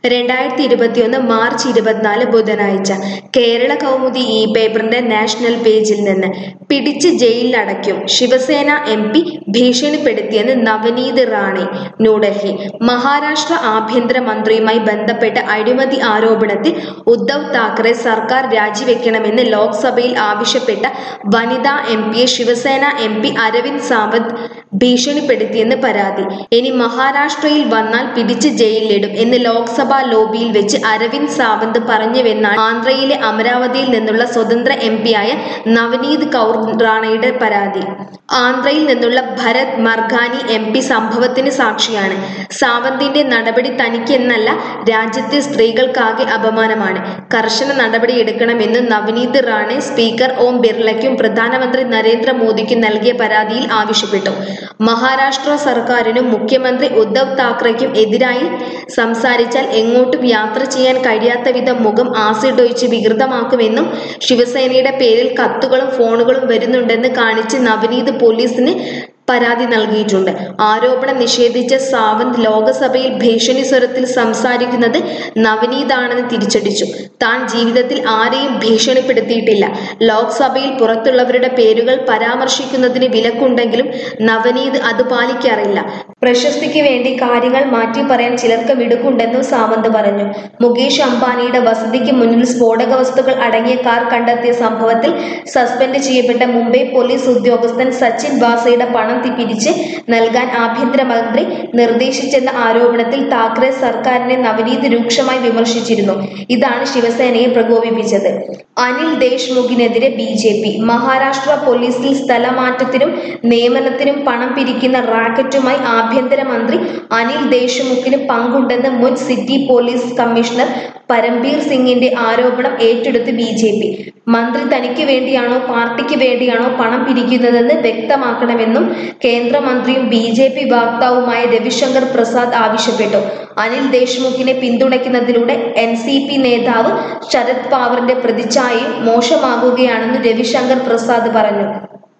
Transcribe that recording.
രണ്ടായിരത്തി ഇരുപത്തിയൊന്ന് മാർച്ച് ഇരുപത്തിനാല് ബുധനാഴ്ച കേരള കൗമുദി ഇ പേപ്പറിന്റെ നാഷണൽ പേജിൽ നിന്ന് പിടിച്ച് ജയിലിലടയ്ക്കും ശിവസേന എം പി ഭീഷണിപ്പെടുത്തിയെന്ന് നവനീത് റാണെ ന്യൂഡൽഹി മഹാരാഷ്ട്ര ആഭ്യന്തര മന്ത്രിയുമായി ബന്ധപ്പെട്ട അഴിമതി ആരോപണത്തിൽ ഉദ്ധവ് താക്കറെ സർക്കാർ രാജിവെക്കണമെന്ന് ലോക്സഭയിൽ ആവശ്യപ്പെട്ട വനിതാ എം പിയെ ശിവസേന എം പി അരവിന്ദ് സാവന്ത് ഭീഷണിപ്പെടുത്തിയെന്ന് പരാതി ഇനി മഹാരാഷ്ട്രയിൽ വന്നാൽ പിടിച്ച് ജയിലിലിടും എന്ന് ലോക്സഭാ ലോബിയിൽ വെച്ച് അരവിന്ദ് സാവന്ത് പറഞ്ഞുവെന്നാണ് ആന്ധ്രയിലെ അമരാവതിയിൽ നിന്നുള്ള സ്വതന്ത്ര എം പിയായ നവനീത് കൗർ റാണയുടെ പരാതി ആന്ധ്രയിൽ നിന്നുള്ള ഭരത് മർഗാനി എം പി സംഭവത്തിന് സാക്ഷിയാണ് സാവന്തിന്റെ നടപടി തനിക്കെന്നല്ല രാജ്യത്തെ സ്ത്രീകൾക്കാകെ അപമാനമാണ് കർശന നടപടി എടുക്കണമെന്ന് നവനീത് റാണെ സ്പീക്കർ ഓം ബിർളയ്ക്കും പ്രധാനമന്ത്രി നരേന്ദ്രമോദിക്കും നൽകിയ പരാതിയിൽ ആവശ്യപ്പെട്ടു മഹാരാഷ്ട്ര സർക്കാരിനും മുഖ്യമന്ത്രി ഉദ്ധവ് താക്കറെക്കും എതിരായി സംസാരിച്ചാൽ എങ്ങോട്ടും യാത്ര ചെയ്യാൻ കഴിയാത്ത വിധം മുഖം ആസിഡ് ഒഴിച്ച് വികൃതമാക്കുമെന്നും ശിവസേനയുടെ പേരിൽ കത്തുകളും ഫോണുകളും വരുന്നുണ്ടെന്ന് കാണിച്ച് നവനീത് പോലീസിന് പരാതി നൽകിയിട്ടുണ്ട് ആരോപണം നിഷേധിച്ച സാവന്ത് ലോകസഭയിൽ ഭീഷണി സ്വരത്തിൽ സംസാരിക്കുന്നത് നവനീതാണെന്ന് തിരിച്ചടിച്ചു താൻ ജീവിതത്തിൽ ആരെയും ഭീഷണിപ്പെടുത്തിയിട്ടില്ല ലോക്സഭയിൽ പുറത്തുള്ളവരുടെ പേരുകൾ പരാമർശിക്കുന്നതിന് വിലക്കുണ്ടെങ്കിലും നവനീത് അത് പാലിക്കാറില്ല പ്രശസ്തിക്ക് വേണ്ടി കാര്യങ്ങൾ മാറ്റി പറയാൻ ചിലർക്ക് മിടുക്കുണ്ടെന്നും സാവന്ത് പറഞ്ഞു മുകേഷ് അംബാനിയുടെ വസതിക്ക് മുന്നിൽ സ്ഫോടക വസ്തുക്കൾ അടങ്ങിയ കാർ കണ്ടെത്തിയ സംഭവത്തിൽ സസ്പെൻഡ് ചെയ്യപ്പെട്ട മുംബൈ പോലീസ് ഉദ്യോഗസ്ഥൻ സച്ചിൻ വാസയുടെ പണം തി- പിരിച്ച് നൽകാൻ ആഭ്യന്തരമന്ത്രി നിർദ്ദേശിച്ചെന്ന ആരോപണത്തിൽ താക്കറെ സർക്കാരിനെ നവനീത് രൂക്ഷമായി വിമർശിച്ചിരുന്നു ഇതാണ് ശിവസേനയെ പ്രകോപിപ്പിച്ചത് അനിൽ ദേശ്മുഖിനെതിരെ ബി ജെ പി മഹാരാഷ്ട്ര പോലീസിൽ സ്ഥലമാറ്റത്തിനും നിയമനത്തിനും പണം പിരിക്കുന്ന റാക്കറ്റുമായി ആഭ്യന്തരമന്ത്രി അനിൽ ദേശ്മുഖിന് പങ്കുണ്ടെന്ന് മുൻ സിറ്റി പോലീസ് കമ്മീഷണർ പരംബീർ സിംഗിന്റെ ആരോപണം ഏറ്റെടുത്ത് ബി ജെ പി മന്ത്രി തനിക്ക് വേണ്ടിയാണോ പാർട്ടിക്ക് വേണ്ടിയാണോ പണം പിരിക്കുന്നതെന്ന് വ്യക്തമാക്കണമെന്നും കേന്ദ്രമന്ത്രിയും ബി ജെ പി വക്താവുമായ രവിശങ്കർ പ്രസാദ് ആവശ്യപ്പെട്ടു അനിൽ ദേശ്മുഖിനെ പിന്തുണയ്ക്കുന്നതിലൂടെ എൻ സി പി നേതാവ് ശരത് പവാറിന്റെ പ്രതിച്ഛായയും മോശമാകുകയാണെന്ന് രവിശങ്കർ പ്രസാദ് പറഞ്ഞു